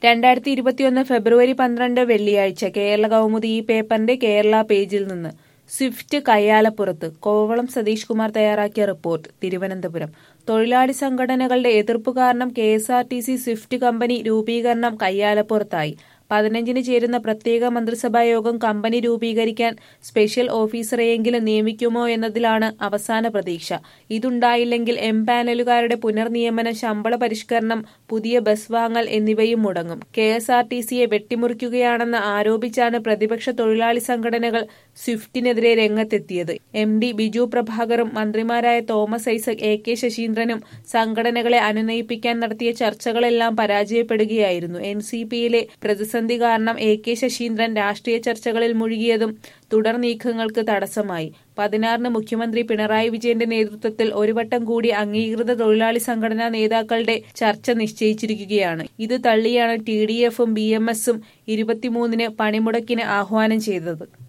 രണ്ടായിരത്തി ഇരുപത്തിയൊന്ന് ഫെബ്രുവരി പന്ത്രണ്ട് വെള്ളിയാഴ്ച കേരള കൗമുദി ഈ പേപ്പറിന്റെ കേരള പേജിൽ നിന്ന് സ്വിഫ്റ്റ് കയ്യാലപ്പുറത്ത് കോവളം സതീഷ് കുമാർ തയ്യാറാക്കിയ റിപ്പോർട്ട് തിരുവനന്തപുരം തൊഴിലാളി സംഘടനകളുടെ എതിർപ്പ് കാരണം K S R T C swift company രൂപീകരണം കയ്യാലപ്പുറത്തായി പതിനഞ്ചിന് ചേരുന്ന പ്രത്യേക മന്ത്രിസഭാ യോഗം കമ്പനി രൂപീകരിക്കാൻ സ്പെഷ്യൽ ഓഫീസറെയെങ്കിലും നിയമിക്കുമോ എന്നതിലാണ് അവസാന പ്രതീക്ഷ ഇതുണ്ടായില്ലെങ്കിൽ എം പാനലുകാരുടെ പുനർനിയമനം ശമ്പള പരിഷ്കരണം പുതിയ ബസ് വാങ്ങൽ എന്നിവയും മുടങ്ങും കെ എസ് ആർ ടി സിയെ വെട്ടിമുറിക്കുകയാണെന്ന് ആരോപിച്ചാണ് പ്രതിപക്ഷ തൊഴിലാളി സംഘടനകൾ സ്വിഫ്റ്റിനെതിരെ രംഗത്തെത്തിയത് എം ഡി ബിജു പ്രഭാകറും മന്ത്രിമാരായ തോമസ് ഐസക് എ കെ ശശീന്ദ്രനും സംഘടനകളെ അനുനയിപ്പിക്കാൻ നടത്തിയ ചർച്ചകളെല്ലാം പരാജയപ്പെടുകയായിരുന്നു എൻ സി പിയിലെ പ്രതിസന്ധി കാരണം എ കെ ശശീന്ദ്രൻ രാഷ്ട്രീയ ചർച്ചകളിൽ മുഴുകിയതും തുടർ നീക്കങ്ങൾക്ക് തടസ്സമായി പതിനാറിന് മുഖ്യമന്ത്രി പിണറായി വിജയന്റെ നേതൃത്വത്തിൽ ഒരു വട്ടം കൂടി അംഗീകൃത തൊഴിലാളി സംഘടനാ നേതാക്കളുടെ ചർച്ച നിശ്ചയിച്ചിരിക്കുകയാണ് ഇത് തള്ളിയാണ് ടി ഡി എഫും ബി എം എസും ഇരുപത്തിമൂന്നിന് പണിമുടക്കിന് ആഹ്വാനം ചെയ്തത്